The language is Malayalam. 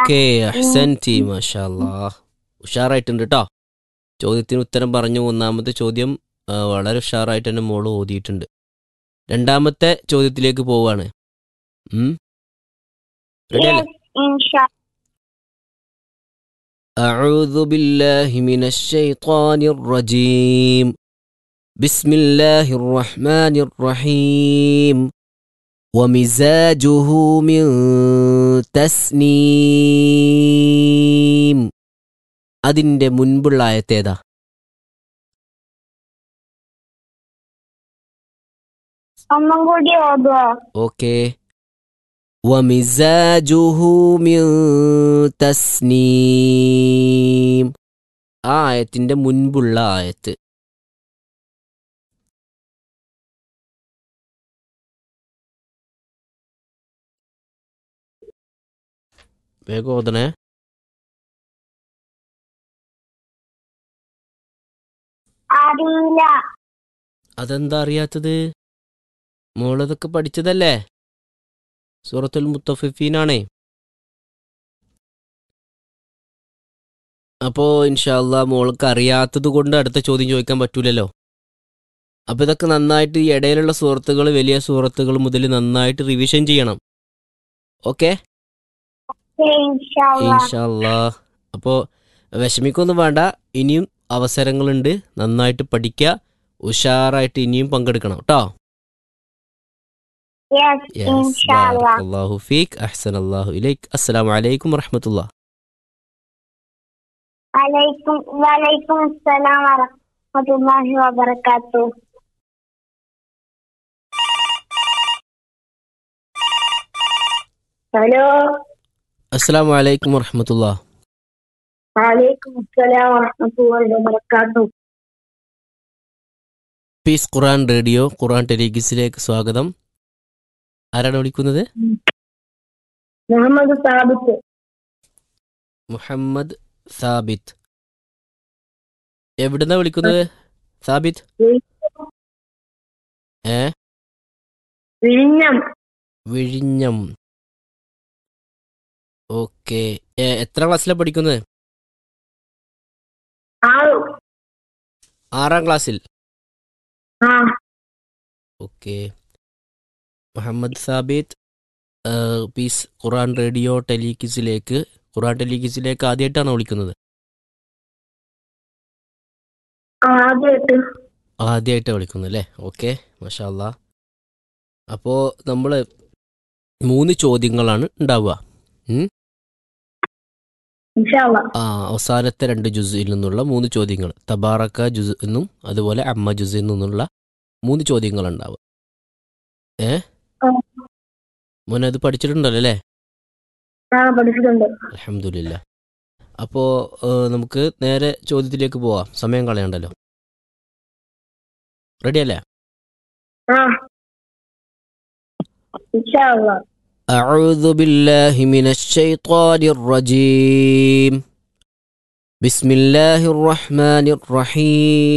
ഓക്കെ അഹ്സൻറ്റി മാഷാല്ലാ ഉഷാറായിട്ടുണ്ട് കേട്ടോ ചോദ്യത്തിന് ഉത്തരം പറഞ്ഞു ഒന്നാമത്തെ ചോദ്യം ആ, വളരെ ഉഷാറായിട്ട് തന്നെ മോള് ഓതിയിട്ടുണ്ട് രണ്ടാമത്തെ ചോദ്യത്തിലേക്ക് പോവാണ് ഉം. Ready അല്ലേ? ഇൻഷാ أعوذ بالله من الشيطان الرجيم بسم الله الرحمن الرحيم ومزاجه من تسنيم അതിൻ്റെ മുൻപുള്ള ആയത്തേതാ ഒന്നും കൂടി ഓതുവോ ഓക്കെ ومزاجه من تسنيم ആ ആയത്തിന്റെ മുൻപുള്ള ആയത്ത് വേഗം ഓതണേ അറിയില്ല അതെന്താ അറിയാത്തത് മോളതൊക്കെ പഠിച്ചതല്ലേ സൂറത്തുൽ മുത്തഫിഫീനാണേ അപ്പോൾ ഇൻഷാല്ല മോൾക്ക് അറിയാത്തത് കൊണ്ട് അടുത്ത ചോദ്യം ചോദിക്കാൻ പറ്റൂലല്ലോ അപ്പോൾ ഇതൊക്കെ നന്നായിട്ട് ഈ ഇടയിലുള്ള സുഹൃത്തുക്കൾ വലിയ സുഹൃത്തുക്കൾ മുതൽ നന്നായിട്ട് റിവിഷൻ ചെയ്യണം ഓക്കെ ഇൻഷാ ഇൻഷാല്ലാ അപ്പോൾ വിഷമിക്കൊന്നും വേണ്ട ഇനിയും അവസരങ്ങളുണ്ട് നന്നായിട്ട് പഠിക്കുക ഉഷാറായിട്ട് ഇനിയും പങ്കെടുക്കണം കേട്ടോ യെസ് Yes, ഇൻഷാ ബarakallahu ഫീക് അഹ്സൻ അല്ലാഹു ഇലൈക് അസ്സലാമു അലൈക്കും വറഹ്മത്തുള്ളാഹ് വലൈക്കും വലൈക്കും അസ്സലാം വറഹ്മത്തുള്ളാഹി വബറകാതുഹു ഹലോ അസ്സലാമു അലൈക്കും വറഹ്മത്തുള്ളാഹ് വലൈക്കും അസ്സലാം വറഹ്മത്തുള്ളാഹി വബറകാതുഹു പീസ് ഖുർആൻ റേഡിയോ ഖുർആൻ ടെലിഗിസിലേക്ക് സ്വാഗതം ആരാണ് വിളിക്കുന്നത് മുഹമ്മദ് സാബിത്ത് മുഹമ്മദ് സാബിത്ത് എവിടുന്നാ വിളിക്കുന്നത് സാബിത്ത് ഏ വിഴിഞ്ഞം വിഴിഞ്ഞം ഓക്കെ എത്ര ക്ലാസ്സിലാണ് പഠിക്കുന്നത് ആ ആറാം ക്ലാസ്സിൽ ആ ഓക്കെ മുഹമ്മദ് സാബിത്ത് ആ, പീസ് ഖുറാൻ റേഡിയോ ടെലികിസിലേക്ക് ഖുറാൻ ടെലികിസിലേക്ക് ആദ്യമായിട്ടാണോ വിളിക്കുന്നത് ആദ്യമായിട്ട് ആദ്യമായിട്ടാണ് വിളിക്കുന്നത് അല്ലേ ഓക്കെ മഷാല്ല അപ്പോൾ നമ്മൾ മൂന്ന് ചോദ്യങ്ങളാണ് ഉണ്ടാവുക ഇൻഷാല്ല ആ അവസാനത്തെ രണ്ട് ജുസിൽ നിന്നുള്ള മൂന്ന് ചോദ്യങ്ങൾ തബാറക്ക ജുസ് എന്നും അതുപോലെ അമ്മ ജുസ് നിന്നുള്ള മൂന്ന് ചോദ്യങ്ങൾ ഉണ്ടാവുക ഏ ആ. മോനെ അത് പഠിച്ചിട്ടുണ്ടല്ലോ അല്ലേ ആ പഠിച്ചിട്ടുണ്ട് അലഹമില്ല അപ്പോൾ നമുക്ക് നേരെ ചോദ്യത്തിലേക്ക് പോവാം സമയം കളയണ്ടല്ലോ റെഡി അല്ലേ ആ ഇൻഷാല്ല أعوذ بالله من الشيطان الرجيم بسم الله الرحمن الرحيم